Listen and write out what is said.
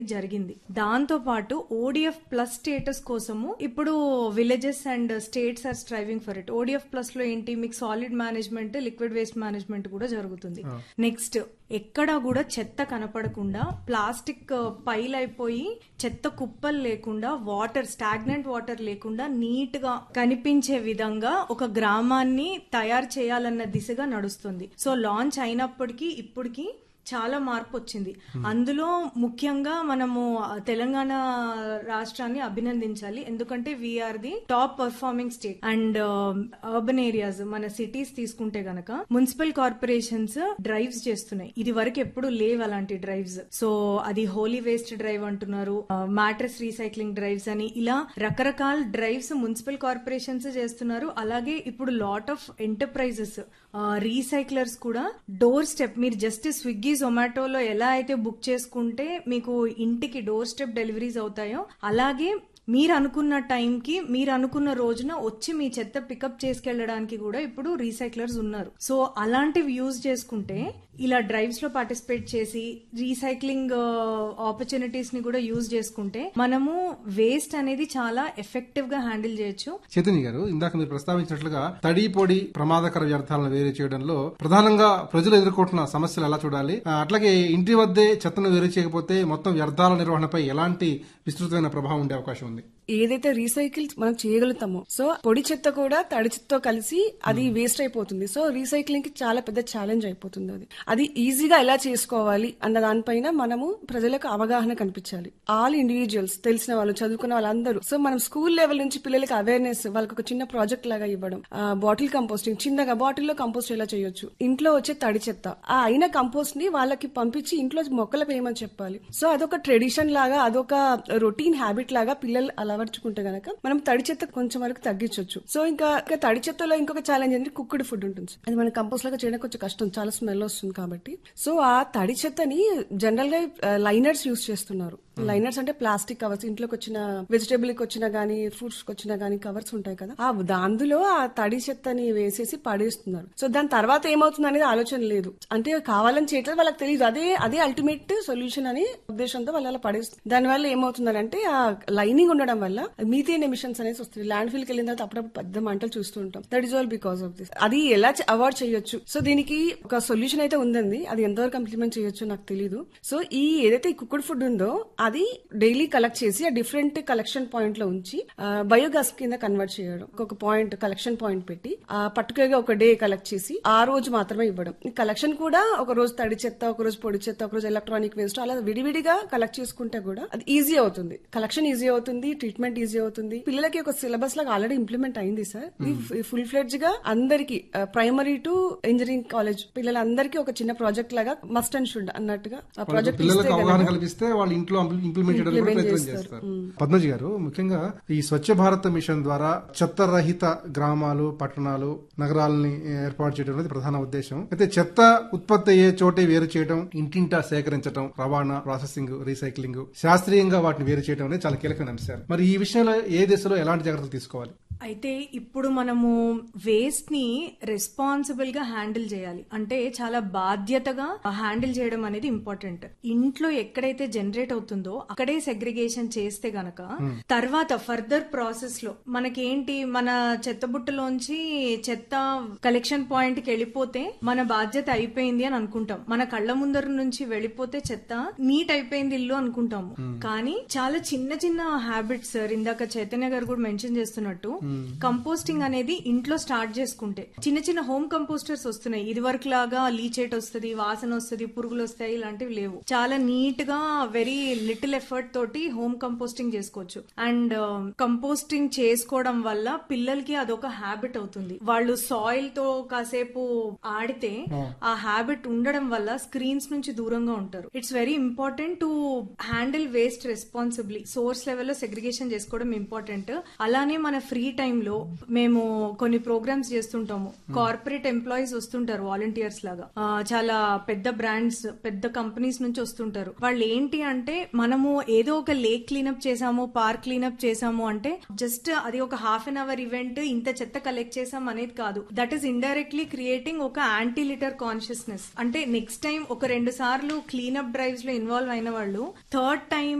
జరిగింది దాంతో పాటు ఓడిఎఫ్ ప్లస్ స్టేటస్ కోసము ఇప్పుడు villages and states are striving for it ODF plus లో ఏంటి మీకు solid management liquid waste management కూడా జరుగుతుంది నెక్స్ట్ ఎక్కడా కూడా చెత్త కనపడకుండా ప్లాస్టిక్ పైల్ అయిపోయి చెత్త కుప్పలు లేకుండా వాటర్ స్టాగ్నెంట్ వాటర్ లేకుండా నీట్ గా కనిపించే విధంగా ఒక గ్రామాన్ని తయారు చేయాలన్న దిశగా నడుస్తుంది సో లాంచ్ అయినప్పటికీ ఇప్పటికీ చాలా మార్పు వచ్చింది అందులో ముఖ్యంగా మనము తెలంగాణ రాష్ట్రాన్ని అభినందించాలి ఎందుకంటే we are the top performing state and urban areas మన సిటీస్ తీసుకుంటే గనక మున్సిపల్ కార్పొరేషన్స్ డ్రైవ్స్ చేస్తున్నాయి ఇది వరకు ఎప్పుడు లేవు అలాంటి డ్రైవ్స్ సో అది హోలీ వేస్ట్ డ్రైవ్ అంటున్నారు మ్యాట్రస్ రీసైక్లింగ్ డ్రైవ్స్ అని ఇలా రకరకాల డ్రైవ్స్ మున్సిపల్ కార్పొరేషన్స్ చేస్తున్నారు అలాగే ఇప్పుడు లాట్ ఆఫ్ ఎంటర్ప్రైజెస్ రీసైక్లర్స్ కూడా డోర్ స్టెప్ మీరు జస్ట్ స్విగ్గీ జొమాటోలో ఎలా అయితే బుక్ చేసుకుంటే మీకు ఇంటికి డోర్ స్టెప్ డెలివరీస్ అవుతాయో అలాగే మీరు అనుకున్న టైంకి మీరు అనుకున్న రోజున వచ్చి మీ చెత్త పికప్ చేసుకెళ్లడానికి కూడా ఇప్పుడు రీసైక్లర్స్ ఉన్నారు సో అలాంటివి యూజ్ చేసుకుంటే ఇలా డ్రైవ్స్ లో పార్టిసిపేట్ చేసి రీసైక్లింగ్ ఆపర్చునిటీస్ ని కూడా యూజ్ చేసుకుంటే మనము వేస్ట్ అనేది చాలా ఎఫెక్టివ్ గా హ్యాండిల్ చేయొచ్చు చైతన్య గారు ఇందాక మీరు ప్రస్తావించినట్లుగా తడి పొడి ప్రమాదకర వ్యర్థాలను వేరు చేయడంలో ప్రధానంగా ప్రజలు ఎదుర్కొంటున్న సమస్యలు ఎలా చూడాలి ఆ, అట్లాగే ఇంటి వద్దే చెత్తను వేరు చేయకపోతే మొత్తం వ్యర్థాల నిర్వహణపై ఎలాంటి విస్తృతమైన ప్రభావం ఉండే అవకాశం ఉంది ఏదైతే రీసైకిల్ మనం చేయగలుగుతామో సో పొడి చెత్త కూడా తడి చెత్తతో కలిసి అది వేస్ట్ అయిపోతుంది సో రీసైక్లింగ్ కి చాలా పెద్ద ఛాలెంజ్ అయిపోతుంది అది అది ఈజీగా ఎలా చేసుకోవాలి అన్న దానిపైన మనము ప్రజలకు అవగాహన కనిపించాలి ఆల్ ఇండివిజువల్స్ తెలిసిన వాళ్ళు చదువుకున్న వాళ్ళందరూ సో మనం స్కూల్ లెవెల్ నుంచి పిల్లలకి అవేర్నెస్ వాళ్ళకి ఒక చిన్న ప్రాజెక్ట్ లాగా ఇవ్వడం బాటిల్ కంపోస్టింగ్ చిన్నగా బాటిల్లో కంపోస్ట్ ఎలా చేయొచ్చు ఇంట్లో వచ్చే తడి చెత్త ఆ అయిన కంపోస్ట్ ని వాళ్ళకి పంపించి ఇంట్లో మొక్కలకు వేయమని చెప్పాలి సో అదొక ట్రెడిషన్ లాగా అదొక రొటీన్ హ్యాబిట్ లాగా పిల్లలు అలవర్చుకుంటే గనక మనం తడి చెత్త కొంచెం వరకు తగ్గించవచ్చు సో ఇంకా ఇంకా తడి చెత్తలో ఇంకొక ఛాలెంజ్ ఏంటంటే కుక్కుడు ఫుడ్ ఉంటుంది అది మన కంపోస్ట్ లాగా చేయడం కొంచెం కష్టం చాలా స్మెల్ వస్తుంది కాబట్టి సో ఆ తడి చెత్తని జనరల్ గా లైనర్స్ యూస్ చేస్తున్నారు లైనర్స్ అంటే ప్లాస్టిక్ కవర్స్ ఇంట్లోకి వచ్చిన వెజిటేబుల్ కి వచ్చిన గానీ ఫ్రూట్స్ కి వచ్చిన గానీ కవర్స్ ఉంటాయి కదా ఆ అందులో ఆ తడి చెత్తని వేసేసి పడేస్తున్నారు సో దాని తర్వాత ఏమవుతుంది అనేది ఆలోచన లేదు అంటే కావాలని చేయట్లేదు వాళ్ళకి తెలియదు అదే అదే అల్టిమేట్ సొల్యూషన్ అని ఉద్దేశంతో వాళ్ళు అలా పడేస్తుంది దానివల్ల ఏమవుతుందంటే ఆ లైనింగ్ ఉండడం వల్ల మీథేన్ ఎమిషన్స్ అనేసి వస్తుంది ల్యాండ్ ఫీల్కి వెళ్ళిన తర్వాత అప్పుడప్పుడు పెద్ద మంటలు చూస్తూ ఉంటాం that is all because of this అది ఎలా అవాయిడ్ చేయొచ్చు సో దీనికి ఒక సొల్యూషన్ అయితే ఉందండి అది ఎంతవరకు ఇంప్లిమెంట్ చేయొచ్చు నాకు తెలియదు సో ఈ ఏదైతే ఈ కుక్కుడ్ ఫుడ్ ఉందో అది డైలీ కలెక్ట్ చేసి ఆ డిఫరెంట్ కలెక్షన్ పాయింట్ లో ఉంచి బయోగాస్ కింద కన్వర్ట్ చేయడం ఒక పాయింట్ కలెక్షన్ పాయింట్ పెట్టి ఆ పర్టికులర్ గా ఒక డే కలెక్ట్ చేసి ఆ రోజు మాత్రమే ఇవ్వడం ఈ కలెక్షన్ కూడా ఒక రోజు తడి చెత్త ఒక రోజు పొడి చెత్త ఒక రోజు ఎలక్ట్రానిక్ వేస్ట్ అలా విడివిడిగా కలెక్ట్ చేసుకుంటే కూడా అది ఈజీ అవుతుంది కలెక్షన్ ఈజీ అవుతుంది ట్రీట్మెంట్ ఈజీ అవుతుంది పిల్లలకి ఒక సిలబస్ లాగా ఆల్రెడీ ఇంప్లిమెంట్ అయింది సార్ ఫుల్ ఫ్లెడ్జ్ గా అందరికి ప్రైమరీ టు ఇంజనీరింగ్ కాలేజ్ పిల్లలందరికీ ఒక చిన్న ప్రాజెక్ట్ లాగా మస్ట్ అండ్ షుడ్ అన్నట్టుగా ఆ ప్రాజెక్ట్ పిల్లలకు అవగాహన కల్పిస్తే వాళ్ళు ఇంట్లో ఇంప్లిమెంట్ చేయడానికి కూడా ప్రయత్నం చేస్తారు పద్మజి గారు ముఖ్యంగా ఈ స్వచ్ఛ భారత్ మిషన్ ద్వారా చెత్త రహిత గ్రామాలు పట్టణాలు నగరాలని ఏర్పాటు చేయడం అనేది ప్రధాన ఉద్దేశం అయితే చెత్త ఉత్పత్తి అయ్యే చోటే వేరు చేయడం ఇంటింటా సేకరించడం రవాణా ప్రాసెసింగ్ రీసైక్లింగ్ శాస్త్రీయంగా వాటిని వేరు చేయడం అనేది చాలా కీలకమైన అంశాలు మరి ఈ విషయంలో ఏ దిశలో ఎలాంటి జాగ్రత్తలు తీసుకోవాలి అయితే ఇప్పుడు మనము వేస్ట్ ని రెస్పాన్సిబుల్ గా హ్యాండిల్ చేయాలి అంటే చాలా బాధ్యతగా హ్యాండిల్ చేయడం అనేది ఇంపార్టెంట్ ఇంట్లో ఎక్కడైతే జనరేట్ అవుతుందో అక్కడే సెగ్రిగేషన్ చేస్తే గనక తర్వాత ఫర్దర్ ప్రాసెస్ లో మనకేంటి మన చెత్త బుట్టలోంచి చెత్త కలెక్షన్ పాయింట్ కి వెళ్ళిపోతే మన బాధ్యత అయిపోయింది అని అనుకుంటాం మన కళ్ళ ముందర నుంచి వెళ్ళిపోతే చెత్త నీట్ అయిపోయింది ఇల్లు అనుకుంటాము కానీ చాలా చిన్న చిన్న హ్యాబిట్స్ సార్ ఇందాక చైతన్య గారు కూడా మెన్షన్ చేస్తున్నట్టు కంపోస్టింగ్ అనేది ఇంట్లో స్టార్ట్ చేసుకుంటే చిన్న చిన్న హోమ్ కంపోస్టర్స్ వస్తున్నాయి ఇది వరకు లాగా లీచేట్ వస్తుంది వాసన వస్తుంది పురుగులు వస్తాయి ఇలాంటివి లేవు చాలా నీట్ గా వెరీ లిటిల్ ఎఫర్ట్ తోటి హోమ్ కంపోస్టింగ్ చేసుకోవచ్చు అండ్ కంపోస్టింగ్ చేసుకోవడం వల్ల పిల్లలకి అదొక హ్యాబిట్ అవుతుంది వాళ్ళు సాయిల్ తో కాసేపు ఆడితే ఆ హ్యాబిట్ ఉండడం వల్ల స్క్రీన్స్ నుంచి దూరంగా ఉంటారు it's very important to handle waste responsibly source లెవెల్లో సెగ్రిగేషన్ చేసుకోవడం ఇంపార్టెంట్ అలానే మన ఫ్రీ టైంలో మేము కొన్ని ప్రోగ్రామ్స్ చేస్తుంటాము కార్పొరేట్ ఎంప్లాయీస్ వస్తుంటారు వాలంటీర్స్ లాగా ఆ, చాలా పెద్ద బ్రాండ్స్ పెద్ద కంపెనీస్ నుంచి వస్తుంటారు వాళ్ళు ఏంటి అంటే మనము ఏదో ఒక లేక్ క్లీనప్ చేసాము పార్క్ క్లీనప్ చేసాము అంటే జస్ట్ అది ఒక హాఫ్ అన్ అవర్ ఈవెంట్ ఇంత చెత్త కలెక్ట్ చేసాం అనేది కాదు దట్ ఈస్ ఇండైరెక్ట్లీ క్రియేటింగ్ ఒక యాంటీ లిటర్ కాన్షియస్నెస్ అంటే నెక్స్ట్ టైం ఒక రెండు సార్లు క్లీనప్ డ్రైవ్స్ లో ఇన్వాల్వ్ అయిన వాళ్ళు థర్డ్ టైం